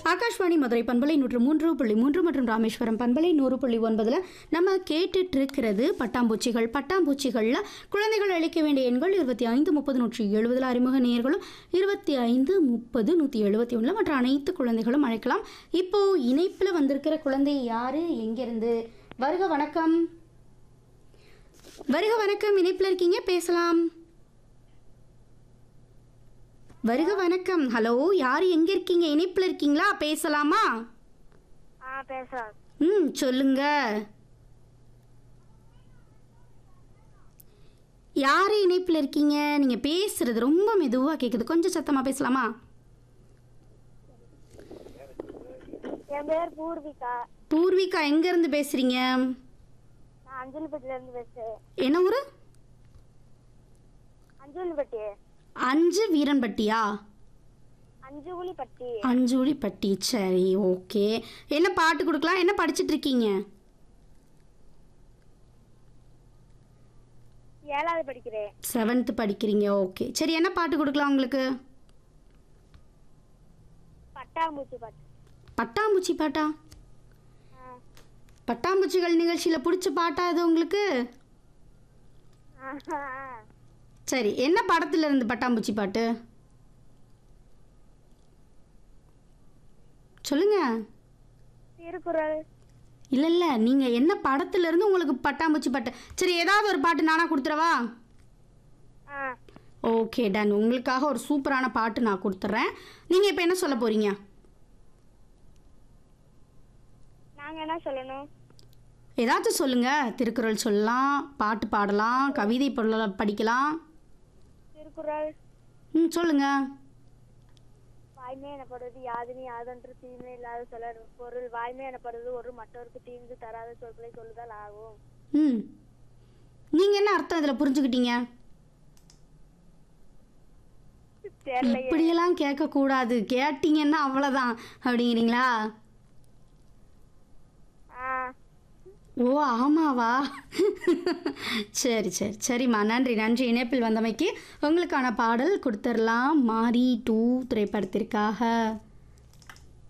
ஆகாஷ்வாணி மதுரை பண்பலை நூற்று மூன்று புள்ளி மூன்று மற்றும் ராமேஸ்வரம் பண்பலை நூறு புள்ளி ஒன்பதில் நம்ம கேட்டுட்டு இருக்கிறது பட்டாம்பூச்சிகள் பட்டாம்பூச்சிகளில் குழந்தைகள் அளிக்க வேண்டிய எண்கள் இருபத்தி ஐந்து முப்பது நூற்றி எழுபதில் அறிமுக நேயர்களும் இருபத்தி ஐந்து முப்பது நூற்றி எழுபத்தி ஒன்றில் மற்ற அனைத்து குழந்தைகளும் அழைக்கலாம் இப்போ இணைப்பில் வந்திருக்கிற குழந்தை யாரு எங்கிருந்து வருக வணக்கம் வருக வணக்கம் இணைப்பில் இருக்கீங்க பேசலாம் வருக வணக்கம் ஹலோ யார் எங்க இருக்கீங்க இணைப்பில் இருக்கீங்களா பேசலாமா ஆ பேசலாம் ம் சொல்லுங்க யார் இணைப்பில் இருக்கீங்க நீங்கள் பேசுறது ரொம்ப மெதுவாக கேட்குது கொஞ்சம் சத்தமாக பேசலாமா என் பேர் பூர்விகா பூர்விகா எங்கேருந்து பேசுகிறீங்க நான் அஞ்சலிப்பட்டில இருந்து பேசுறேன் என்ன ஊர் அஞ்சலிப்பட்டி அஞ்சு வீரன்பட்டியா அஞ்சுகுழிப்பட்டி அஞ்சூழிப்பட்டி சரி ஓகே என்ன பாட்டு கொடுக்கலாம் என்ன படிச்சிட்டு இருக்கீங்க ஏழாவது படிக்கிறேன் செவன்த்து படிக்கிறீங்க ஓகே சரி என்ன பாட்டு கொடுக்கலாம் உங்களுக்கு பட்டாம்பூச்சி பாட்டு பட்டாம்பூச்சி பாட்டா ஆ. பட்டாம்பூச்சிகள் நிகழ்ச்சியில் பிடிச்ச பாட்டா அது உங்களுக்கு ஆஹா. சரி என்ன படத்துல இருந்து பட்டாம்பூச்சி பாட்டு சொல்லுங்க திருக்குறள் இல்லை இல்லை நீங்கள் என்ன படத்துல இருந்து உங்களுக்கு பட்டாம்பூச்சி பாட்டு சரி ஏதாவது ஒரு பாட்டு நானா கொடுத்துறவா ஆ ஓகே டன் உங்களுக்காக ஒரு சூப்பரான பாட்டு நான் கொடுத்துட்றேன் நீங்கள் இப்போ என்ன சொல்ல போகிறீங்க நாங்க என்ன சொல்லணும் ஏதாச்சும் சொல்லுங்க திருக்குறள் சொல்லலாம் பாட்டு பாடலாம் கவிதை பொருள படிக்கலாம் திருக்குறள் ம் சொல்லுங்க வாய்மை எனப்படுவது யாதினி யாதொன்று தீமை இல்லாத சொல்ல பொருள் வாய்மை எனப்படுவது ஒரு மற்றவருக்கு தீங்கு தராத சொற்களை சொல்லுதல் ஆகும் ம் நீங்கள் என்ன அர்த்தம் இதில் புரிஞ்சுக்கிட்டீங்க தெரியலையே இப்படியெல்லாம் கேட்கக்கூடாது கேட்டீங்கன்னா அவ்வளோதான் அப்படிங்கிறீங்களா ஆ ஓ ஆமாவா சரி சரி சரிம்மா நன்றி நன்றி இணைப்பில் வந்தமைக்கு உங்களுக்கான பாடல் கொடுத்துடலாம் மாரி டூ திரைப்படத்திற்காக